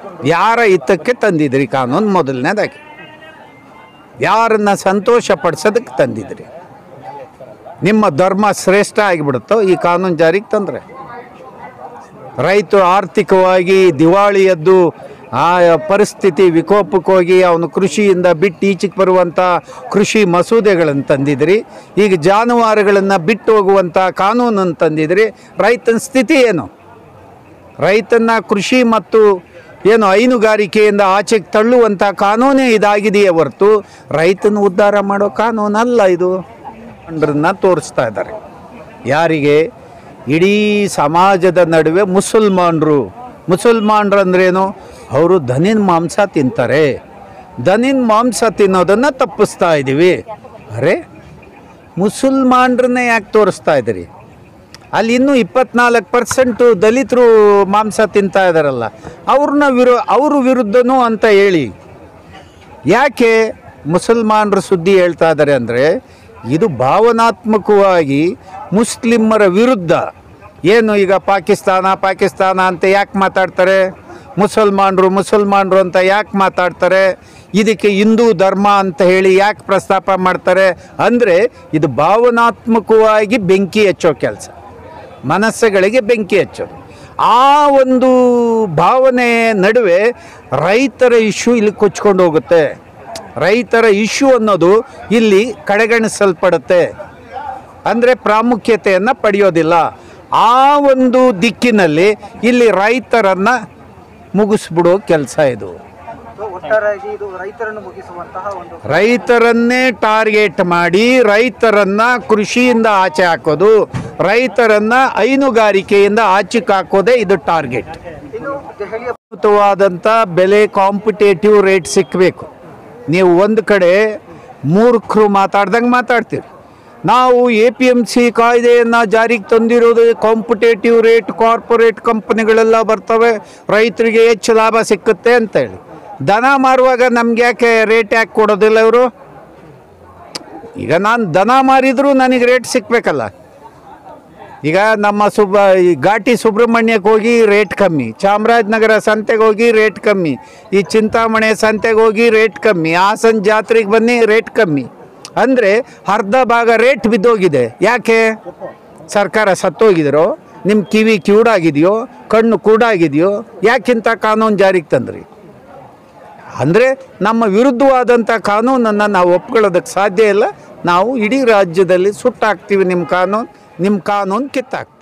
ಯಾರ ಹಿತಕ್ಕೆ ತಂದಿದ್ರಿ ಕಾನೂನು ಮೊದಲನೇದಾಗಿ ಯಾರನ್ನ ಸಂತೋಷ ಪಡಿಸೋದಕ್ಕೆ ತಂದಿದ್ರಿ ನಿಮ್ಮ ಧರ್ಮ ಶ್ರೇಷ್ಠ ಆಗಿಬಿಡುತ್ತೋ ಈ ಕಾನೂನು ಜಾರಿಗೆ ತಂದರೆ ರೈತ ಆರ್ಥಿಕವಾಗಿ ದಿವಾಳಿಯದ್ದು ಆ ಪರಿಸ್ಥಿತಿ ವಿಕೋಪಕ್ಕೆ ಹೋಗಿ ಅವನು ಕೃಷಿಯಿಂದ ಬಿಟ್ಟು ಈಚೆಗೆ ಬರುವಂಥ ಕೃಷಿ ಮಸೂದೆಗಳನ್ನು ತಂದಿದ್ರಿ ಈಗ ಜಾನುವಾರುಗಳನ್ನು ಬಿಟ್ಟು ಹೋಗುವಂಥ ಕಾನೂನನ್ನು ತಂದಿದ್ರಿ ರೈತನ ಸ್ಥಿತಿ ಏನು ರೈತನ ಕೃಷಿ ಮತ್ತು ಏನು ಹೈನುಗಾರಿಕೆಯಿಂದ ಆಚೆಗೆ ತಳ್ಳುವಂಥ ಕಾನೂನೇ ಇದಾಗಿದೆಯೇ ಹೊರತು ರೈತನ ಉದ್ಧಾರ ಮಾಡೋ ಕಾನೂನಲ್ಲ ಇದು ನ್ನ ತೋರಿಸ್ತಾ ಇದ್ದಾರೆ ಯಾರಿಗೆ ಇಡೀ ಸಮಾಜದ ನಡುವೆ ಮುಸಲ್ಮಾನರು ಮುಸಲ್ಮಾನರು ಅಂದ್ರೇನು ಅವರು ದನಿನ ಮಾಂಸ ತಿಂತಾರೆ ದನಿನ ಮಾಂಸ ತಿನ್ನೋದನ್ನು ತಪ್ಪಿಸ್ತಾ ಇದ್ದೀವಿ ಅರೆ ಮುಸಲ್ಮಾನರನ್ನೇ ಯಾಕೆ ತೋರಿಸ್ತಾ ಇದ್ದೀರಿ ಅಲ್ಲಿ ಇನ್ನೂ ಇಪ್ಪತ್ನಾಲ್ಕು ಪರ್ಸೆಂಟು ದಲಿತರು ಮಾಂಸ ತಿಂತಾ ಇದ್ದಾರಲ್ಲ ಅವ್ರನ್ನ ವಿರು ಅವ್ರ ವಿರುದ್ಧನೂ ಅಂತ ಹೇಳಿ ಯಾಕೆ ಮುಸಲ್ಮಾನರ ಸುದ್ದಿ ಹೇಳ್ತಾ ಇದ್ದಾರೆ ಅಂದರೆ ಇದು ಭಾವನಾತ್ಮಕವಾಗಿ ಮುಸ್ಲಿಮರ ವಿರುದ್ಧ ಏನು ಈಗ ಪಾಕಿಸ್ತಾನ ಪಾಕಿಸ್ತಾನ ಅಂತ ಯಾಕೆ ಮಾತಾಡ್ತಾರೆ ಮುಸಲ್ಮಾನರು ಮುಸಲ್ಮಾನರು ಅಂತ ಯಾಕೆ ಮಾತಾಡ್ತಾರೆ ಇದಕ್ಕೆ ಹಿಂದೂ ಧರ್ಮ ಅಂತ ಹೇಳಿ ಯಾಕೆ ಪ್ರಸ್ತಾಪ ಮಾಡ್ತಾರೆ ಅಂದರೆ ಇದು ಭಾವನಾತ್ಮಕವಾಗಿ ಬೆಂಕಿ ಹಚ್ಚೋ ಕೆಲಸ ಮನಸ್ಸುಗಳಿಗೆ ಬೆಂಕಿ ಹಚ್ಚೋದು ಆ ಒಂದು ಭಾವನೆ ನಡುವೆ ರೈತರ ಇಶ್ಯೂ ಇಲ್ಲಿ ಕೊಚ್ಕೊಂಡು ಹೋಗುತ್ತೆ ರೈತರ ಇಶ್ಯೂ ಅನ್ನೋದು ಇಲ್ಲಿ ಕಡೆಗಣಿಸಲ್ಪಡುತ್ತೆ ಅಂದರೆ ಪ್ರಾಮುಖ್ಯತೆಯನ್ನು ಪಡೆಯೋದಿಲ್ಲ ಆ ಒಂದು ದಿಕ್ಕಿನಲ್ಲಿ ಇಲ್ಲಿ ರೈತರನ್ನು ಮುಗಿಸ್ಬಿಡೋ ಕೆಲಸ ಇದು ಸೊ ಒಟ್ಟಾರೆಯಾಗಿ ಇದು ರೈತರನ್ನು ಮುಗಿಸುವಂತಹ ಒಂದು ರೈತರನ್ನೇ ಟಾರ್ಗೆಟ್ ಮಾಡಿ ರೈತರನ್ನ ಕೃಷಿಯಿಂದ ಆಚೆ ಹಾಕೋದು ರೈತರನ್ನ ಹೈನುಗಾರಿಕೆಯಿಂದ ಆಚೆಗೆ ಹಾಕೋದೇ ಇದು ಟಾರ್ಗೆಟ್ ಇನ್ನು ದೆಹಲಿಯ ಅದ್ಭುತವಾದಂಥ ಬೆಲೆ ಕಾಂಪಿಟೇಟಿವ್ ರೇಟ್ ಸಿಕ್ಕಬೇಕು ನೀವು ಒಂದು ಕಡೆ ಮೂರ್ಖರು ಮಾತಾಡ್ದಂಗೆ ಮಾತಾಡ್ತೀರಿ ನಾವು ಎ ಪಿ ಎಮ್ ಸಿ ಕಾಯ್ದೆಯನ್ನು ಜಾರಿಗೆ ತಂದಿರೋದು ಕಾಂಪಿಟೇಟಿವ್ ರೇಟ್ ಕಾರ್ಪೊರೇಟ್ ಕಂಪನಿಗಳೆಲ್ಲ ಬರ್ತವೆ ರೈತರಿಗೆ ಹೆಚ್ಚು ಲಾಭ ಸಿಕ್ಕುತ್ತೆ ಅಂತ ಹೇಳಿ ದನ ಮಾರುವಾಗ ನಮ್ಗೆ ಯಾಕೆ ರೇಟ್ ಯಾಕೆ ಕೊಡೋದಿಲ್ಲ ಇವರು ಈಗ ನಾನು ದನ ಮಾರಿದರೂ ನನಗೆ ರೇಟ್ ಸಿಕ್ಕಬೇಕಲ್ಲ ಈಗ ನಮ್ಮ ಸುಬ ಈ ಘಾಟಿ ಸುಬ್ರಹ್ಮಣ್ಯಕ್ಕೆ ಹೋಗಿ ರೇಟ್ ಕಮ್ಮಿ ಚಾಮರಾಜನಗರ ಸಂತೆಗೆ ಹೋಗಿ ರೇಟ್ ಕಮ್ಮಿ ಈ ಚಿಂತಾಮಣಿ ಸಂತೆಗೆ ಹೋಗಿ ರೇಟ್ ಕಮ್ಮಿ ಹಾಸನ ಜಾತ್ರೆಗೆ ಬನ್ನಿ ರೇಟ್ ಕಮ್ಮಿ ಅಂದರೆ ಅರ್ಧ ಭಾಗ ರೇಟ್ ಬಿದ್ದೋಗಿದೆ ಯಾಕೆ ಸರ್ಕಾರ ಸತ್ತೋಗಿದಿರೋ ನಿಮ್ಮ ಕಿವಿ ಕಿವುಡಾಗಿದೆಯೋ ಕಣ್ಣು ಕೂಡಾಗಿದೆಯೋ ಯಾಕಿಂತ ಕಾನೂನು ಜಾರಿಗೆ ತಂದ್ರಿ ಅಂದರೆ ನಮ್ಮ ವಿರುದ್ಧವಾದಂಥ ಕಾನೂನನ್ನು ನಾವು ಒಪ್ಕೊಳ್ಳೋದಕ್ಕೆ ಸಾಧ್ಯ ಇಲ್ಲ ನಾವು ಇಡೀ ರಾಜ್ಯದಲ್ಲಿ ಸುಟ್ಟಾಕ್ತೀವಿ ನಿಮ್ಮ ಕಾನೂನು ನಿಮ್ಮ ಕಾನೂನು ಕಿತ್ತಾಕ್ತೀವಿ